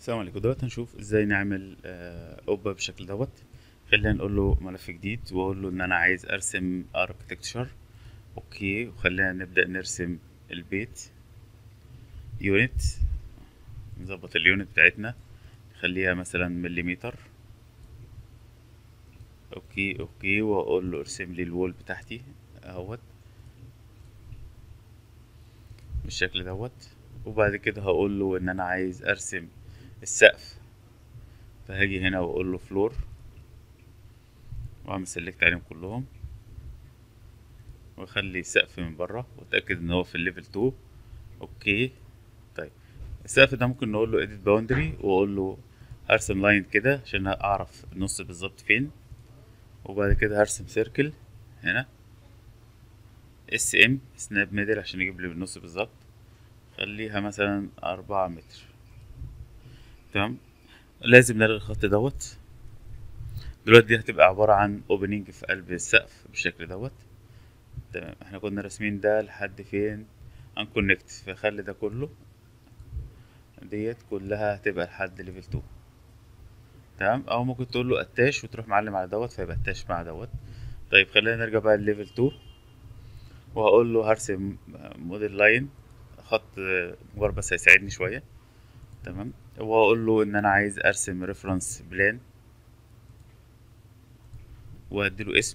السلام عليكم دلوقتي هنشوف ازاي نعمل آه، قبة بالشكل دوت خلينا نقول له ملف جديد واقول له ان انا عايز ارسم اركتكتشر اوكي وخلينا نبدأ نرسم البيت يونت نظبط اليونت بتاعتنا نخليها مثلا مليمتر اوكي اوكي واقول له ارسم لي الوول بتاعتي اهوت بالشكل دوت وبعد كده هقول له ان انا عايز ارسم السقف فهاجي هنا واقول له فلور واعمل سيلكت عليهم كلهم واخلي السقف من بره واتاكد ان هو في الليفل 2 اوكي طيب السقف ده ممكن نقول له edit boundary واقول له هرسم لاين كده عشان اعرف النص بالظبط فين وبعد كده هرسم سيركل هنا اس ام سناب ميدل عشان يجيب لي بالنص بالظبط خليها مثلا أربعة متر تمام لازم نلغي الخط دوت دلوقتي دي هتبقى عبارة عن اوبننج في قلب السقف بالشكل دوت تمام احنا كنا راسمين ده لحد فين انكونكت فخلي ده كله ديت كلها هتبقى لحد ليفل 2 تمام او ممكن تقول له اتاش وتروح معلم على دوت فيبقى اتاش مع دوت طيب خلينا نرجع بقى لليفل 2 وهقول له هرسم موديل لاين خط مجرد بس هيساعدني شويه تمام واقول له ان انا عايز ارسم ريفرنس بلان واديله اسم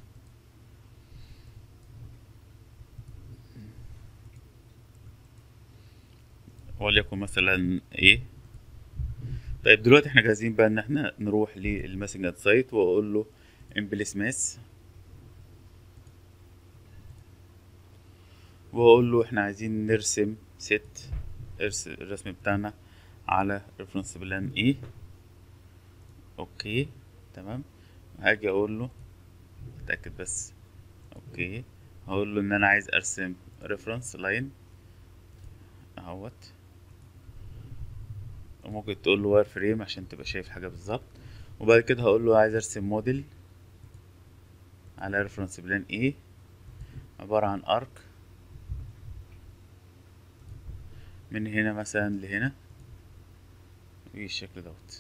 وليكن مثلا ايه طيب دلوقتي احنا جاهزين بقى ان احنا نروح للماسنج سايت واقول له امبلس ماس واقول له احنا عايزين نرسم ست الرسم بتاعنا على ريفرنس بلان ايه اوكي تمام هاجي اقول له اتاكد بس اوكي هقول له ان انا عايز ارسم ريفرنس لاين اهوت وممكن تقول له واير فريم عشان تبقى شايف حاجه بالظبط وبعد كده هقول له عايز ارسم موديل على ريفرنس بلان ايه عباره عن ارك من هنا مثلا لهنا بالشكل دوت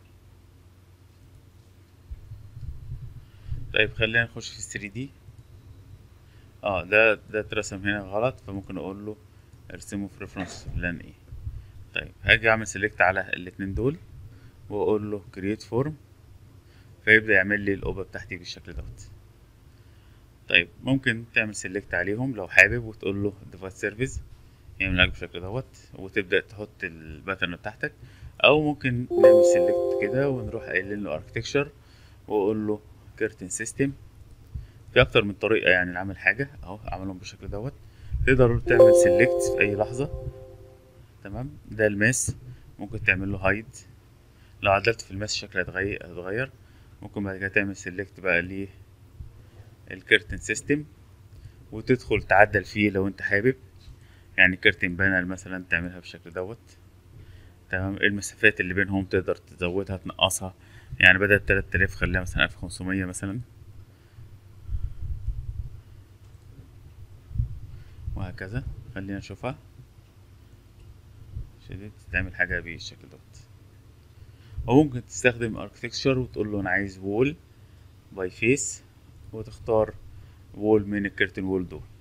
طيب خلينا نخش في 3 دي اه ده ده اترسم هنا غلط فممكن اقول له ارسمه في ريفرنس بلان ايه طيب هاجي اعمل سيلكت على الاتنين دول واقول له كرييت فورم فيبدا يعمل لي القبه بتاعتي بالشكل دوت طيب ممكن تعمل سيلكت عليهم لو حابب وتقول له ديفايس سيرفيس يعمل لك بالشكل دوت وتبدا تحط الباترن بتاعتك او ممكن نعمل سيلكت كده ونروح قايلين له اركتكشر واقول له كيرتن سيستم في اكتر من طريقه يعني نعمل حاجه اهو اعملهم بالشكل دوت تقدر تعمل سيلكت في اي لحظه تمام ده الماس ممكن تعمل له هايد لو عدلت في الماس شكله هيتغير هيتغير ممكن بعد كده تعمل سيلكت بقى ليه الكيرتن سيستم وتدخل تعدل فيه لو انت حابب يعني كيرتن بانر مثلا تعملها بالشكل دوت تمام المسافات اللي بينهم تقدر تزودها تنقصها يعني بدل 3000 خليها مثلا 1500 مثلا وهكذا خلينا نشوفها شديد تعمل حاجة بالشكل دوت أو ممكن تستخدم اركتكتشر وتقول له أنا عايز وول باي فيس وتختار وول من الكرتن وول دول